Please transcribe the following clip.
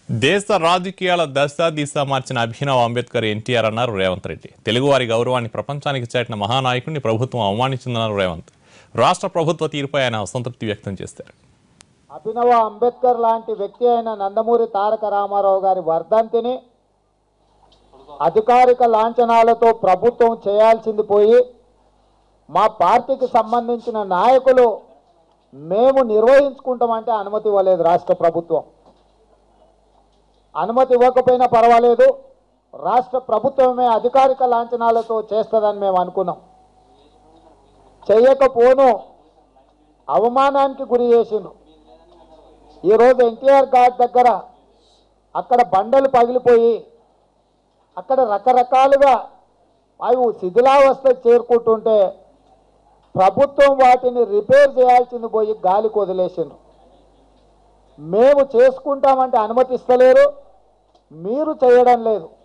దేశ రాజకీయాల దశ దిశ మార్చిన అభినవ్ అంబేద్కర్ ఎన్టీఆర్ అన్నారు రేవంత్ రెడ్డి తెలుగువారి గౌరవాన్ని ప్రపంచానికి చాటిన మహానాయకుడిని ప్రభుత్వం అవమానించిందన్నారు రేవంత్ రాష్ట్ర ప్రభుత్వ తీరుపై ఆయన అసంతృప్తి వ్యక్తం చేశారు అభినవ అంబేద్కర్ లాంటి వ్యక్తి అయిన నందమూరి తారక రామారావు గారి వర్ధంతిని అధికారిక లాంఛనాలతో ప్రభుత్వం చేయాల్సింది పోయి మా పార్టీకి సంబంధించిన నాయకులు మేము నిర్వహించుకుంటామంటే అనుమతి ఇవ్వలేదు రాష్ట్ర ప్రభుత్వం అనుమతి ఇవ్వకపోయినా పర్వాలేదు రాష్ట్ర ప్రభుత్వమే అధికారిక లాంఛనాలతో చేస్తుందని మేము అనుకున్నాం చేయకపోను అవమానానికి గురి చేసిండు ఈరోజు ఎన్టీఆర్ ఘాట్ దగ్గర అక్కడ బండలు పగిలిపోయి అక్కడ రకరకాలుగా అవి శిథిలావస్థ చేరుకుంటుంటే ప్రభుత్వం వాటిని రిపేర్ చేయాల్సింది పోయి గాలికి వదిలేసిండు మేము చేసుకుంటామంటే అనుమతిస్తలేరు మీరు చేయడం లేదు